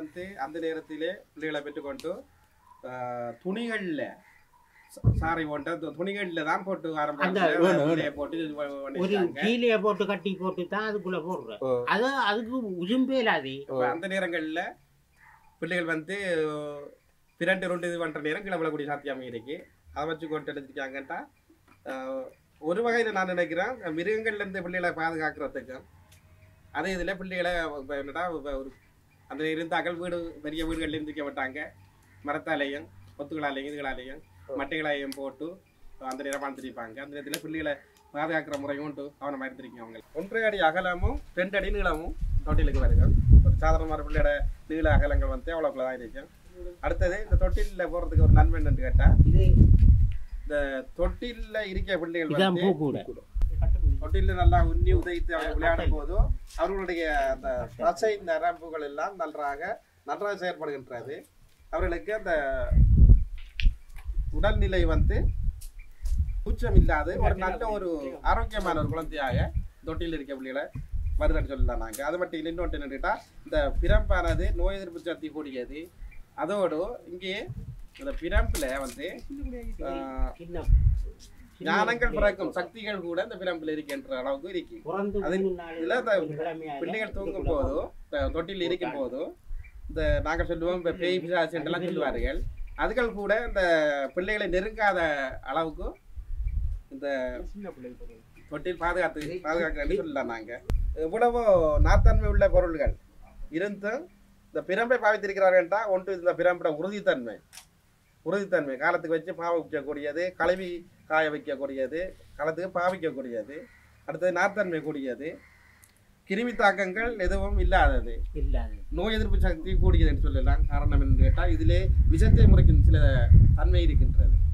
வந்து அந்த நேரத்திலே பிள்ளைகளை பெற்றுக்கொண்டு ஆஹ், துணிகள்ல ச- சாரி போட்ட து- துணிகள்ல தான் போட்டு அந்த ஆரம்பிச்சாங்க வேணும், பிள்ளைய போட்டு இது ப- ஒரு பண்ணிட்டாங்க. கீழைய போட்டு கட்டி போட்டு தான் அதுக்குள்ள போடுறேன் அது அதுக்கு உசும்பே இல்லாது அப்ப அந்த நேரங்கள்ல பிள்ளைகள் வந்து பிரண்டு ரெண்டு இது பண்ற நேரம் கீழே விழக்கூடிய சாத்தியம் இருக்கு அதை வச்சு கொண்டு எடுத்துருக்காங்கட்டா ஒரு வகையில நான் நினைக்கிறேன் மிருகங்கள்ல இருந்து பிள்ளைகளை பாதுகாக்கிறதுக்கு அதே இதுல பிள்ளைகளை இப்ப என்னடா இப்ப ஒரு அந்த இருந்தாக்கள் வீடு பெரிய வீடுகள்ல இருந்துக்க மாட்டாங்க மரத்தாலையும் கொத்துகளாலையும் இதுகளாலையும் மட்டைகளாலையும் போட்டு அந்த நேரம் வாழ்ந்துருப்பாங்க அந்த நேரத்துல பிள்ளைகளை பாதுகாக்கிற முறையும் உண்டு கவனமா இருந்திருக்கீங்க அவங்க ஒன்றரை அடி அகலமும் ரெண்டு அடி நீளமும் தொட்டிலுக்கு வருது ஒரு சாதாரணமான பிள்ளையோட நீள அகலங்கள் வந்து அவ்வளோக்குள்ள தான் இருக்கும் அடுத்தது இந்த தொட்டிலில் போறதுக்கு ஒரு நன்மை என்னன்னு கேட்டா இது இந்த தொட்டில்ல இருக்க பிள்ளைகள் இதான் வந்து பூ கூட தொட்டில நல்லா உண்ணி உதைத்து அவங்க விளையாடும் போது அவர்களுடைய அந்த தசை நரம்புகள் எல்லாம் நன்றாக நன்றாக செயற்படுகின்றது அவர்களுக்கு அந்த உடல்நிலை வந்து கூச்சம் இல்லாத ஒரு நல்ல ஒரு ஆரோக்கியமான ஒரு குழந்தையாக தொட்டில் இருக்க பிள்ளைகளை வருதுன்னு சொல்லலாம் நாங்கள் அது மட்டும் இல்லை இன்னொன்று என்னட்டா இந்த பிரம்பானது நோய் எதிர்ப்பு சக்தி கூடியது அதோடு இங்கே இந்த பிரம்பில் வந்து ஆஹ், சின்ன ஞானங்கள் பிறக்கும் சக்திகள் கூட இந்த பிரம்பில் இருக்கின்ற அளவுக்கு இருக்கு பிறந்து அது மூணு நாள் இதுல இந்த ஒரு கிழமையாக பிள்ளைகள் தூங்கும் போதோ இந்த தொட்டில் இருக்கும் போதோ இந்த நாங்கள் சொல்லுவோம் இப்போ பேய் பிசாசு என்றெல்லாம் சொல்லுவார்கள் அதுகள் கூட இந்த பிள்ளைகளை நெருங்காத அளவுக்கு இந்த தொட்டில் பாதுகாத்து பாதுகாக்கிறேன்னு சொல்லலாம் நாங்க இவ்வளவோ நாத்தன்மை உள்ள பொருள்கள் இருந்தும் இந்த பிரம்பை பாவித்திருக்கிறார்கள்டா ஒன்று இந்த பிரம்போட உறுதித்தன்மை உறுதித்தன்மை காலத்துக்கு வச்சு பாவ வைக்கக்கூடியது கழுவி காய வைக்கக்கூடியது காலத்துக்கு பாவிக்கக்கூடியது அடுத்தது நார்த்தன்மை கூடியது கிருமி தாக்கங்கள் எதுவும் இல்லாதது இல்லாது நோய் எதிர்ப்பு சக்தி கூடியதுன்னு சொல்லலாம் காரணம் என்று கேட்டால் இதிலே விஷத்தை முறைக்கும் சில தன்மை இருக்கின்றது